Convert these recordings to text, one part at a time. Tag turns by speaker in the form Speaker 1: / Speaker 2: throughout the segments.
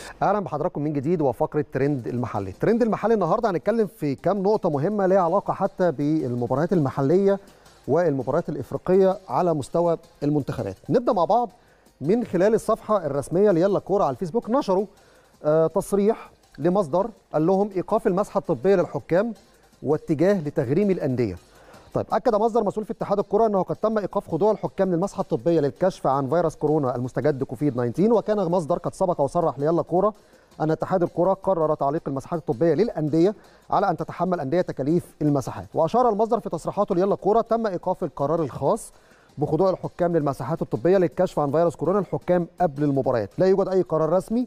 Speaker 1: اهلا بحضراتكم من جديد وفقره ترند المحلي الترند المحلي النهارده هنتكلم في كام نقطه مهمه ليها علاقه حتى بالمباريات المحليه والمباريات الافريقيه على مستوى المنتخبات نبدا مع بعض من خلال الصفحه الرسميه ليلا كوره على الفيسبوك نشروا آه تصريح لمصدر قال لهم ايقاف المسحه الطبيه للحكام واتجاه لتغريم الانديه طيب اكد مصدر مسؤول في اتحاد الكره انه قد تم ايقاف خضوع الحكام للمسحه الطبيه للكشف عن فيروس كورونا المستجد كوفيد 19 وكان مصدر قد سبق وصرح ليلا كوره ان اتحاد الكره قرر تعليق المساحات الطبيه للانديه على ان تتحمل الانديه تكاليف المساحات واشار المصدر في تصريحاته ليلا كوره تم ايقاف القرار الخاص بخضوع الحكام للمساحات الطبيه للكشف عن فيروس كورونا الحكام قبل المباريات لا يوجد اي قرار رسمي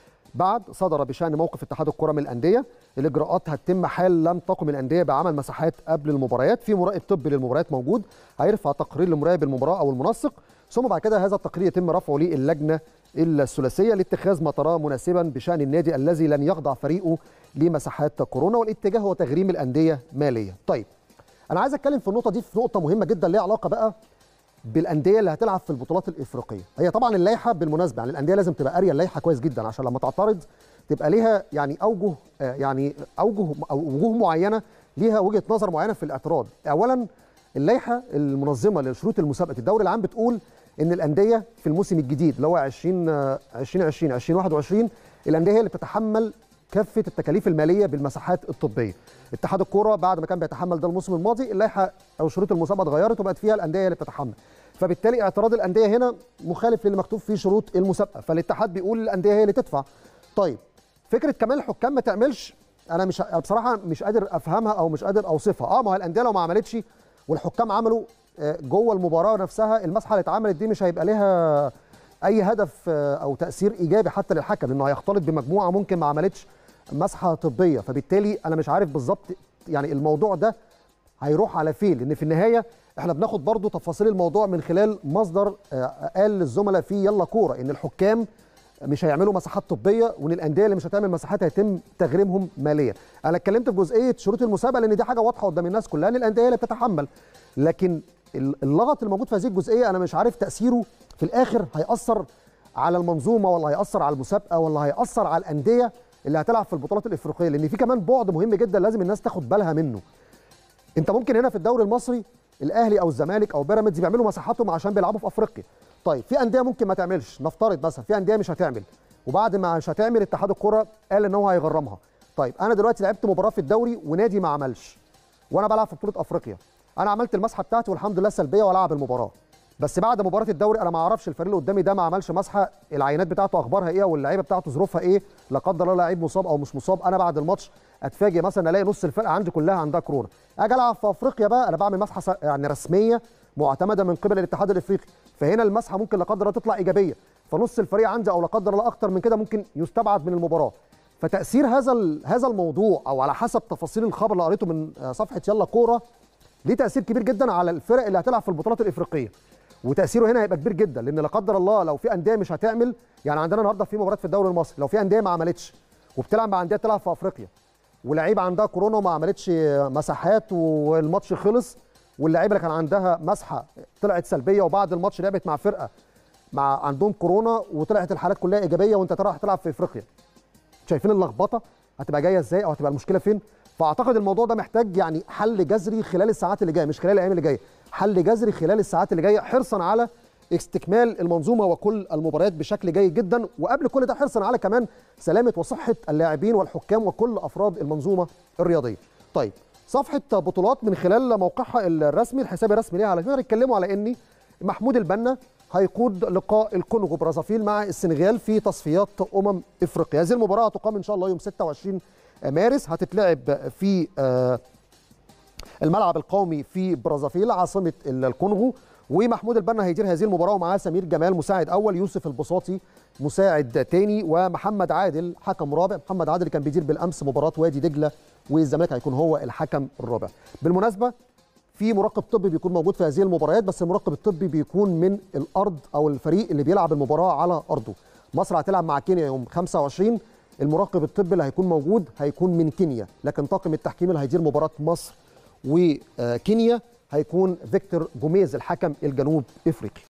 Speaker 1: بعد صدر بشان موقف اتحاد الكره من الانديه الاجراءات هتتم حال لم تقم الانديه بعمل مساحات قبل المباريات في مراقب طبي للمباريات موجود هيرفع تقرير لمراقب المباراه او المنسق ثم بعد كده هذا التقرير يتم رفعه للجنه الثلاثيه لاتخاذ ما تراه مناسبا بشان النادي الذي لن يخضع فريقه لمساحات كورونا والاتجاه هو تغريم الانديه ماليا طيب انا عايز اتكلم في النقطه دي في نقطه مهمه جدا ليها علاقه بقى بالانديه اللي هتلعب في البطولات الافريقيه هي طبعا اللائحه بالمناسبه يعني الانديه لازم تبقى قاريه اللائحه كويس جدا عشان لما تعترض تبقى ليها يعني اوجه يعني اوجه او وجوه معينه ليها وجهه نظر معينه في الاعتراض اولا اللائحه المنظمه لشروط المسابقه الدوري العام بتقول ان الانديه في الموسم الجديد اللي هو 20 2020 2021 الانديه هي اللي بتتحمل كافه التكاليف الماليه بالمساحات الطبيه اتحاد الكوره بعد ما كان بيتحمل ده الموسم الماضي اللائحه او شروط المسابقه اتغيرت وبقت فيها الانديه اللي بتتحمل فبالتالي اعتراض الانديه هنا مخالف للي مكتوب في شروط المسابقه فالاتحاد بيقول الانديه هي اللي تدفع طيب فكره كمان الحكام ما تعملش انا مش بصراحه مش قادر افهمها او مش قادر اوصفها اه ما هي الانديه لو ما عملتش والحكام عملوا جوه المباراه نفسها المسحه اللي اتعملت دي مش هيبقى لها اي هدف او تاثير ايجابي حتى للحكم انه هيختلط بمجموعه ممكن ما عملتش مسحه طبيه فبالتالي انا مش عارف بالظبط يعني الموضوع ده هيروح على فين لان في النهايه احنا بناخد برضو تفاصيل الموضوع من خلال مصدر قال للزملاء في يلا كوره ان الحكام مش هيعملوا مساحات طبيه وان الانديه اللي مش هتعمل مساحات هيتم تغريمهم ماليا انا اتكلمت في جزئيه شروط المسابقه لان دي حاجه واضحه قدام الناس كلها ان الانديه اللي بتتحمل لكن اللغط اللي موجود في هذه الجزئيه انا مش عارف تاثيره في الاخر هياثر على المنظومه ولا هياثر على المسابقه ولا هياثر على الانديه اللي هتلعب في البطولات الافريقيه لان في كمان بعد مهم جدا لازم الناس تاخد بالها منه انت ممكن هنا في الدوري المصري الاهلي او الزمالك او بيراميدز بيعملوا مساحاتهم عشان بيلعبوا في افريقيا طيب في انديه ممكن ما تعملش نفترض مثلا في انديه مش هتعمل وبعد ما مش هتعمل اتحاد الكره قال ان هو هيغرمها طيب انا دلوقتي لعبت مباراه في الدوري ونادي ما عملش وانا بلعب في بطوله افريقيا انا عملت المسحه بتاعتي والحمد لله سلبيه والعب المباراه بس بعد مباراه الدوري انا ما اعرفش الفريق اللي قدامي ده ما عملش مسحه العينات بتاعته اخبارها ايه واللعيبه بتاعته ظروفها ايه لا قدر الله لعيب مصاب او مش مصاب انا بعد الماتش اتفاجئ مثلا الاقي نص الفرقه عندي كلها عندها كورونا اجي العب في افريقيا بقى انا بعمل مسحه يعني رسميه معتمده من قبل الاتحاد الافريقي فهنا المسحه ممكن لا قدر الله تطلع ايجابيه فنص الفريق عندي او لا قدر الله اكتر من كده ممكن يستبعد من المباراه فتاثير هذا هذا الموضوع او على حسب تفاصيل الخبر اللي قريته من صفحه يلا كوره ليه تاثير كبير جدا على الفرق اللي هتلعب في البطولات الافريقيه وتاثيره هنا هيبقى كبير جدا لان لا قدر الله لو في انديه مش هتعمل يعني عندنا النهارده في مباراه في الدوري المصري لو في انديه ما عملتش وبتلعب مع انديه بتلعب في افريقيا ولعيبه عندها كورونا وما عملتش مساحات والماتش خلص واللعيبه اللي كان عندها مسحه طلعت سلبيه وبعد الماتش لعبت مع فرقه مع عندهم كورونا وطلعت الحالات كلها ايجابيه وانت رايح تلعب في افريقيا شايفين اللخبطه هتبقى جايه ازاي او هتبقى المشكله فين فاعتقد الموضوع ده محتاج يعني حل جذري خلال الساعات اللي جايه مش خلال الايام اللي جايه حل جذري خلال الساعات اللي جايه حرصا على استكمال المنظومه وكل المباريات بشكل جيد جدا وقبل كل ده حرصا على كمان سلامه وصحه اللاعبين والحكام وكل افراد المنظومه الرياضيه. طيب صفحه بطولات من خلال موقعها الرسمي الحساب الرسمي ليها على فكره اتكلموا على ان محمود البنا هيقود لقاء الكونغو برازافيل مع السنغال في تصفيات امم افريقيا. هذه المباراه هتقام ان شاء الله يوم 26 مارس هتتلعب في الملعب القومي في برازافيل عاصمه الكونغو ومحمود البنا هيدير هذه المباراه ومعاه سمير جمال مساعد اول يوسف البساطي مساعد تاني ومحمد عادل حكم رابع محمد عادل كان بيدير بالامس مباراه وادي دجله والزمالك هيكون هو الحكم الرابع بالمناسبه في مراقب طبي بيكون موجود في هذه المباريات بس المراقب الطبي بيكون من الارض او الفريق اللي بيلعب المباراه على ارضه مصر هتلعب مع كينيا يوم 25 المراقب الطبي اللي هيكون موجود هيكون من كينيا لكن طاقم التحكيم اللي هيدير مباراه مصر وكينيا هيكون فيكتور جوميز الحكم الجنوب افريقي